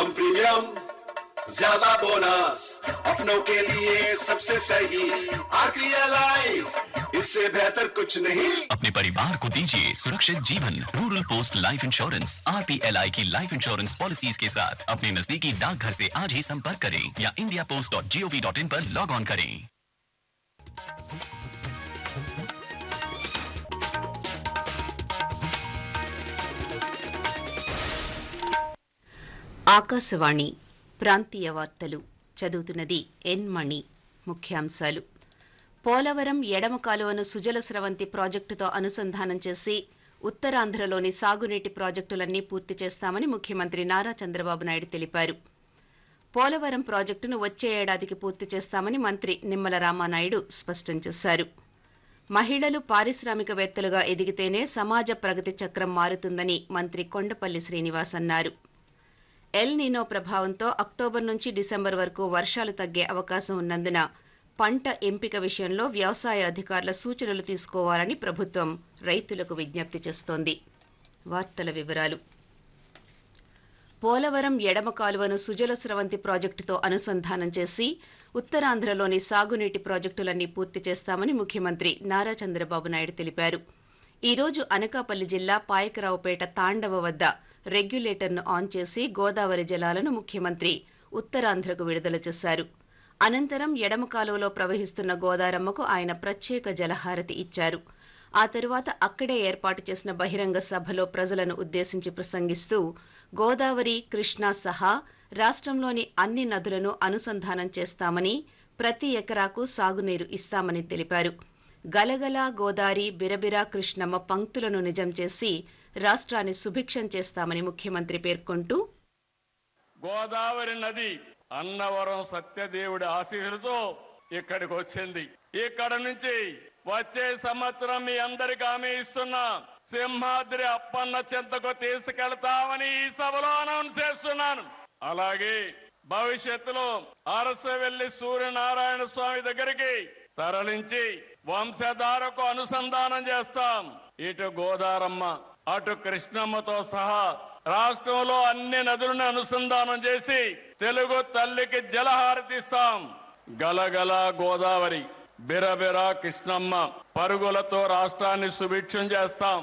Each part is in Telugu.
कम प्रीमियम ज्यादा बोनस अपनों के लिए सबसे सही आरपीएल इससे बेहतर कुछ नहीं अपने परिवार को दीजिए सुरक्षित जीवन रूरल पोस्ट लाइफ इंश्योरेंस आर की लाइफ इंश्योरेंस पॉलिसीज के साथ अपने नजदीकी डाकघर से आज ही संपर्क करें या India post dot G O V dot in पर लॉग ऑन करें ఆకాశవాణి ప్రాంతీయ వార్తలు చదువుతున్నది ఎన్ మణి ముఖ్యాంశాలు పోలవరం ఎడమ కాలువను సుజల స్రవంతి ప్రాజెక్టుతో అనుసంధానం చేసి ఉత్తరాంధ్రలోని సాగునీటి ప్రాజెక్టులన్నీ పూర్తి చేస్తామని ముఖ్యమంత్రి నారా చంద్రబాబు నాయుడు తెలిపారు పోలవరం ప్రాజెక్టును వచ్చే ఏడాదికి పూర్తి చేస్తామని మంత్రి నిమ్మల రామానాయుడు స్పష్టం చేశారు మహిళలు పారిశ్రామికవేత్తలుగా ఎదిగితేనే సమాజ ప్రగతి చక్రం మారుతుందని మంత్రి కొండపల్లి శ్రీనివాస్ అన్నారు ఎల్ నీనో ప్రభావంతో అక్టోబర్ నుంచి డిసెంబర్ వరకు వర్షాలు తగ్గే అవకాశం ఉన్నందున పంట ఎంపిక విషయంలో వ్యవసాయ అధికారుల సూచనలు తీసుకోవాలని ప్రభుత్వం రైతులకు విజ్ఞప్తి చేస్తోంది వార్తల వివరాలు పోలవరం ఎడమ కాలువను సుజల స్రవంతి ప్రాజెక్టుతో అనుసంధానం చేసి ఉత్తరాంధ్రలోని సాగునీటి ప్రాజెక్టులన్నీ పూర్తి చేస్తామని ముఖ్యమంత్రి నారా చంద్రబాబు నాయుడు తెలిపారు ఈ రోజు అనకాపల్లి జిల్లా పాయకరావుపేట తాండవ వద్ద రెగ్యులేటర్ను ఆన్ చేసి గోదావరి జలాలను ముఖ్యమంత్రి ఉత్తరాంధ్రకు విడుదల చేశారు అనంతరం ఎడమ కాలువలో ప్రవహిస్తున్న గోదారమ్మకు ఆయన ప్రత్యేక జలహారతి ఇచ్చారు ఆ తరువాత అక్కడే ఏర్పాటు చేసిన బహిరంగ సభలో ప్రజలను ఉద్దేశించి ప్రసంగిస్తూ గోదావరి కృష్ణా సహా రాష్ట్రంలోని అన్ని నదులను అనుసంధానం చేస్తామని ప్రతి ఎకరాకు సాగునీరు ఇస్తామని తెలిపారు గలగల గోదారి బిరబిరా కృష్ణమ్మ పంక్తులను నిజం చేసి రాష్ట్రాన్ని సుభిక్షం చేస్తామని ముఖ్యమంత్రి పేర్కొంటూ గోదావరి నది అన్నవరం సత్యదేవుడి ఆశీస్సులతో ఇక్కడికి వచ్చింది ఇక్కడ నుంచి వచ్చే సంవత్సరం మీ అందరికి హామీ ఇస్తున్నా సింహాద్రి అప్పన్న చెంతకు తీసుకెళ్తామని ఈ సభలో అనౌన్స్ చేస్తున్నాను అలాగే భవిష్యత్తులో అరసవెల్లి సూర్యనారాయణ స్వామి దగ్గరికి తరలించి వంశధారకు అనుసంధానం చేస్తాం ఇటు గోదారమ్మ అటు కృష్ణమ్మతో సహా రాష్ట్రంలో అన్ని నదులను అనుసంధానం చేసి తెలుగు తల్లికి జలహారతిస్తాం గలగల గోదావరి బిరబిర కృష్ణమ్మ పరుగులతో రాష్ట్రాన్ని సుభిక్షం చేస్తాం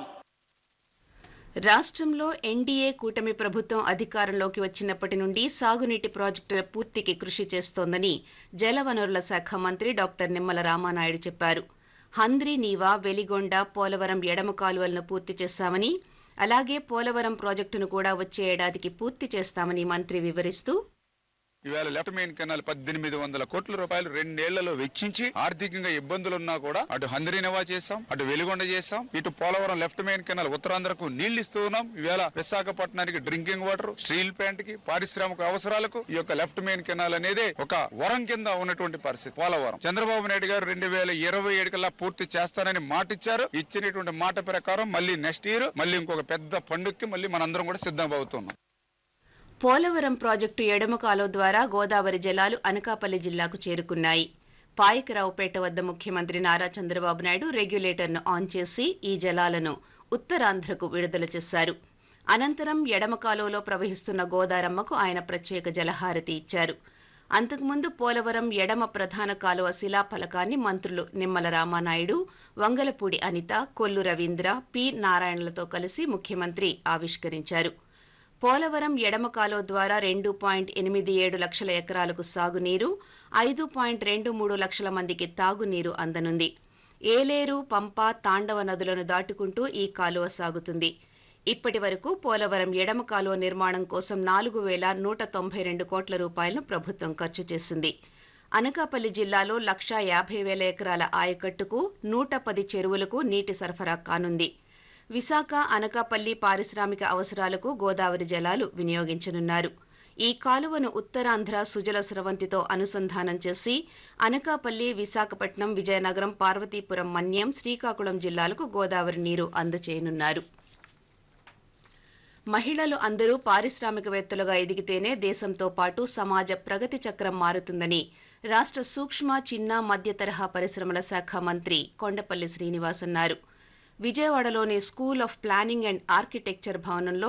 రాష్ట్రంలో ఎన్డీఏ కూటమి ప్రభుత్వం అధికారంలోకి వచ్చినప్పటి నుండి సాగునీటి ప్రాజెక్టుల పూర్తికి కృషి చేస్తోందని జలవనరుల శాఖ మంత్రి డాక్టర్ నిమ్మల రామానాయుడు చెప్పారు హంద్రి నీవా వెలిగొండ పోలవరం ఎడమ కాలువలను పూర్తి చేశామని అలాగే పోలవరం ప్రాజెక్టును కూడా వచ్చే ఏడాదికి పూర్తి చేస్తామని మంత్రి వివరిస్తూ ఇవాళ లెఫ్ట్ మెయిన్ కెనాల్ పద్దెనిమిది వందల కోట్ల రూపాయలు రెండేళ్లలో వెచ్చించి ఆర్థికంగా ఇబ్బందులున్నా కూడా అటు హంద్రీనవా చేశాం అటు వెలిగొండ చేశాం ఇటు పోలవరం లెఫ్ట్ మెయిన్ కెనాల్ ఉత్తరాంధ్రకు నీళ్లు ఇస్తూ ఉన్నాం ఇవాళ విశాఖపట్నానికి డ్రింకింగ్ వాటర్ స్టీల్ ప్లాంట్ కి పారిశ్రామిక అవసరాలకు ఈ యొక్క లెఫ్ట్ మెయిన్ కెనాల్ అనేది ఒక వరం కింద ఉన్నటువంటి పరిస్థితి పోలవరం చంద్రబాబు నాయుడు గారు రెండు వేల ఇరవై ఏడు కల్లా పూర్తి చేస్తానని మాట ఇచ్చారు ఇచ్చినటువంటి మాట ప్రకారం మళ్ళీ నెక్స్ట్ ఇయర్ మళ్ళీ ఇంకొక పెద్ద పండుగకి మళ్ళీ మనందరం కూడా సిద్ధం అవుతున్నాం పోలవరం ప్రాజెక్టు ఎడమ కాలువ ద్వారా గోదావరి జలాలు అనకాపల్లి జిల్లాకు చేరుకున్నాయి పాయకరావుపేట వద్ద ముఖ్యమంత్రి నారా చంద్రబాబు నాయుడు రెగ్యులేటర్ను ఆన్ చేసి ఈ జలాలను ఉత్తరాంధ్రకు విడుదల చేశారు అనంతరం ఎడమ కాలువలో ప్రవహిస్తున్న గోదారమ్మకు ఆయన ప్రత్యేక జలహారతి ఇచ్చారు అంతకుముందు పోలవరం ఎడమ ప్రధాన కాలువ శిలాఫలకాన్ని మంత్రులు నిమ్మల రామానాయుడు వంగలపూడి అనిత కొల్లు రవీంద్ర పి నారాయణలతో కలిసి ముఖ్యమంత్రి ఆవిష్కరించారు పోలవరం ఎడమ కాలువ ద్వారా రెండు పాయింట్ ఎనిమిది ఏడు లక్షల ఎకరాలకు సాగునీరు ఐదు పాయింట్ రెండు మూడు లక్షల మందికి తాగునీరు అందనుంది ఏలేరు పంప తాండవ నదులను దాటుకుంటూ ఈ కాలువ సాగుతుంది ఇప్పటి వరకు పోలవరం ఎడమ కాలువ నిర్మాణం కోసం నాలుగు వేల నూట తొంభై రెండు కోట్ల రూపాయలను ప్రభుత్వం ఖర్చు చేసింది అనకాపల్లి జిల్లాలో లక్షా యాభై వేల ఎకరాల ఆయకట్టుకు నూట పది చెరువులకు నీటి సరఫరా కానుంది విశాఖ అనకాపల్లి పారిశ్రామిక అవసరాలకు గోదావరి జలాలు వినియోగించనున్నారు ఈ కాలువను ఉత్తరాంధ్ర సుజల స్రవంతితో అనుసంధానం చేసి అనకాపల్లి విశాఖపట్నం విజయనగరం పార్వతీపురం మన్యం శ్రీకాకుళం జిల్లాలకు గోదావరి నీరు అందచేయనున్నారు మహిళలు అందరూ పారిశ్రామికవేత్తలుగా ఎదిగితేనే దేశంతో పాటు సమాజ ప్రగతి చక్రం మారుతుందని రాష్ట్ర సూక్ష్మ చిన్న మధ్య తరహా పరిశ్రమల శాఖ మంత్రి కొండపల్లి శ్రీనివాస్ అన్నారు విజయవాడలోని school of planning and architecture భవనంలో